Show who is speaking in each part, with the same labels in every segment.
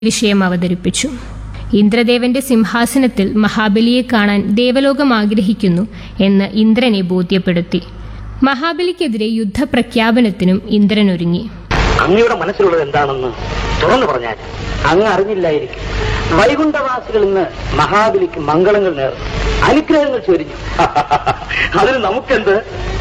Speaker 1: വിഷയം അവതരിപ്പിച്ചു ഇന്ദ്രദേവന്റെ സിംഹാസനത്തിൽ മഹാബലിയെ കാണാൻ ദേവലോകം ആഗ്രഹിക്കുന്നു എന്ന് ഇന്ദ്രനെ ബോധ്യപ്പെടുത്തി മഹാബലിക്കെതിരെ യുദ്ധപ്രഖ്യാപനത്തിനും ഇന്ദ്രൻ ഒരുങ്ങി
Speaker 2: അങ്ങയുടെ മനസ്സിലുള്ളത് എന്താണെന്ന് തുറന്നു പറഞ്ഞാൽ അങ്ങ് അറിഞ്ഞില്ലായിരിക്കും വൈകുണ്ഠവാസികൾ ഇന്ന് മഹാബലിക്ക് മംഗളങ്ങൾ നേർന്നു അനുഗ്രഹങ്ങൾ ചൊരിഞ്ഞു അതിന് നമുക്കെന്ത്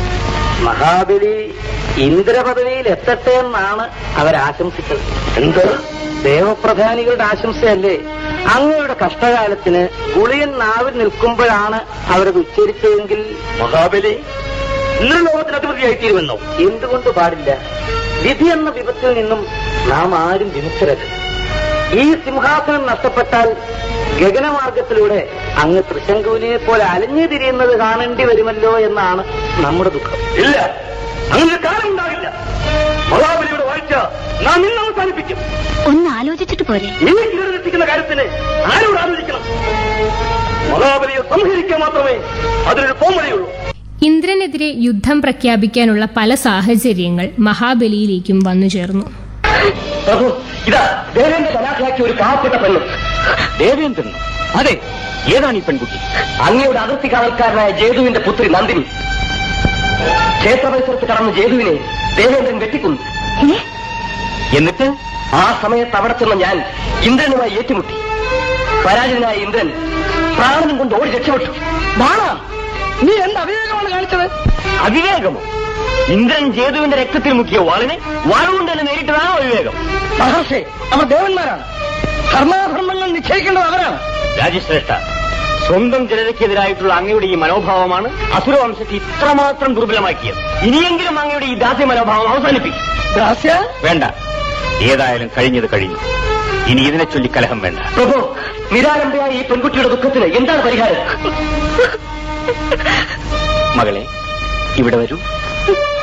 Speaker 2: മഹാബലി ഇന്ദ്രപദവിയിൽ എത്തട്ടെ എന്നാണ് അവരാശംസിച്ചത് എന്ത് ദേവപ്രധാനികളുടെ ആശംസയല്ലേ അങ്ങയുടെ കഷ്ടകാലത്തിന് ഗുളിയൻ നാവിൽ നിൽക്കുമ്പോഴാണ് അവരത് ഉച്ചരിച്ചതെങ്കിൽ മഹാബലി ഇന്ദ്രലോകത്തിന് അധിപതിയായിത്തീരുമെന്നോ എന്തുകൊണ്ട് പാടില്ല വിധി എന്ന വിപത്തിൽ നിന്നും നാം ആരും വിമുക്തരല്ല ഈ സിംഹാസനം നഷ്ടപ്പെട്ടാൽ ഗഗനമാർഗത്തിലൂടെ അങ്ങ് തൃശങ്കുവിനെ പോലെ അലഞ്ഞു തിരിയുന്നത് കാണേണ്ടി വരുമല്ലോ എന്നാണ് നമ്മുടെ ദുഃഖം ഇല്ല അങ്ങനെ കാലം ഉണ്ടാകില്ല മഹാബലിയുടെ വാഴ്ച നാം ഇന്ന് അവസാനിപ്പിക്കും
Speaker 3: ഒന്ന് ആലോചിച്ചിട്ട് പോരെ
Speaker 2: ഇനി കിരണെത്തിക്കുന്ന കാര്യത്തിന് ആരോട് ആലോചിക്കണം മഹാബലിയെ സംഹരിക്കാൻ മാത്രമേ അതിനൊരു പോംവഴിയുള്ളൂ
Speaker 1: ഇന്ദ്രനെതിരെ യുദ്ധം പ്രഖ്യാപിക്കാനുള്ള പല സാഹചര്യങ്ങൾ മഹാബലിയിലേക്കും വന്നു ചേർന്നു
Speaker 2: പ്രഭു ഇതാ ദേവേന്ദ്ര ധനാഖ്യാക്കിയ ഒരു പാവപ്പെട്ട പെണ്ണും ദേവേന്ദ്രൻ അതെ ഏതാണ് ഈ പെൺകുട്ടി അങ്ങയുടെ അതിർത്തി കാവൽക്കാരനായ ജേതുവിന്റെ പുത്രി നന്ദിനി ക്ഷേത്രപരിസരത്ത് കടന്ന ജേതുവിനെ ദേവേന്ദ്രൻ വെട്ടിക്കുന്നു
Speaker 3: ഏ?
Speaker 2: എന്നിട്ട് ആ സമയത്ത് അവിടെ ചെന്ന ഞാൻ ഇന്ദ്രനുമായി ഏറ്റുമുട്ടി പരാജിതനായ ഇന്ദ്രൻ പ്രാണനും കൊണ്ട് ഓടി രക്ഷപ്പെട്ടു ബാണ നീ എന്ത് അവിവേകമാണ് കാണിച്ചത് അവിവേകമോ ഇന്ദ്രൻ ജേതുവിന്റെ രക്തത്തിൽ മുക്കിയ വാളിനെ വാളുകൊണ്ട് തന്നെ നേരിട്ടതാണോ അവിവേകം മഹർഷേ അവർ ദേവന്മാരാണ് ധർമാധർമ്മങ്ങൾ നിശ്ചയിക്കേണ്ടത് അവരാണ് രാജശ്രേഷ്ഠ സ്വന്തം ജനതയ്ക്കെതിരായിട്ടുള്ള അങ്ങയുടെ ഈ മനോഭാവമാണ് അസുരവംശത്തെ ഇത്രമാത്രം ദുർബലമാക്കിയത് ഇനിയെങ്കിലും അങ്ങയുടെ ഈ ദാസ്യ മനോഭാവം അവസാനിപ്പിക്കും ദാസ്യ വേണ്ട ഏതായാലും കഴിഞ്ഞത് കഴിഞ്ഞു ഇനി ഇതിനെ ചൊല്ലി കലഹം വേണ്ട പ്രഭു നിരാലംബയായ ഈ പെൺകുട്ടിയുടെ ദുഃഖത്തിന് എന്താണ് പരിഹാരം മകളെ ഇവിടെ വരൂ